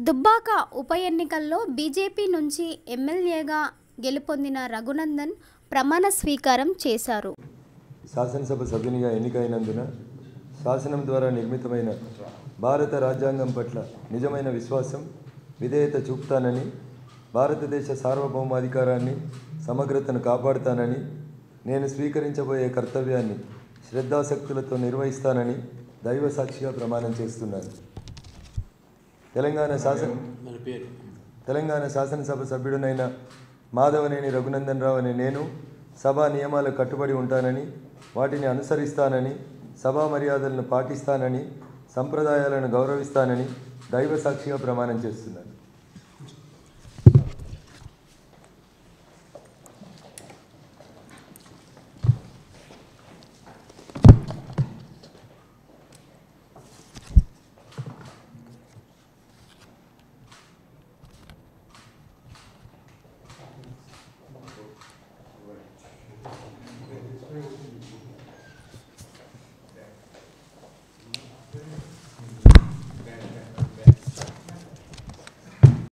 దుబ్బాక ఉప ఎన్నికల్లో బీజేపీ నుంచి ఎమ్మెల్యేగా గెలుపొందిన రఘునందన్ ప్రమాణ స్వీకారం చేశారు శాసనసభ సభ్యునిగా ఎన్నికైనందున శాసనం ద్వారా నిర్మితమైన భారత రాజ్యాంగం పట్ల నిజమైన విశ్వాసం విధేయత చూపుతానని భారతదేశ సార్వభౌమాధికారాన్ని సమగ్రతను కాపాడుతానని నేను స్వీకరించబోయే కర్తవ్యాన్ని శ్రద్ధాశక్తులతో నిర్వహిస్తానని దైవ సాక్షిగా ప్రమాణం చేస్తున్నాను తెలంగాణ శాసన తెలంగాణ శాసనసభ సభ్యుడినైన మాధవనేని రఘునందన్ రావు అనే నేను సభా నియమాలకు కట్టుబడి ఉంటానని వాటిని అనుసరిస్తానని సభా మర్యాదలను పాటిస్తానని సంప్రదాయాలను గౌరవిస్తానని దైవ సాక్షిగా ప్రమాణం చేస్తున్నాను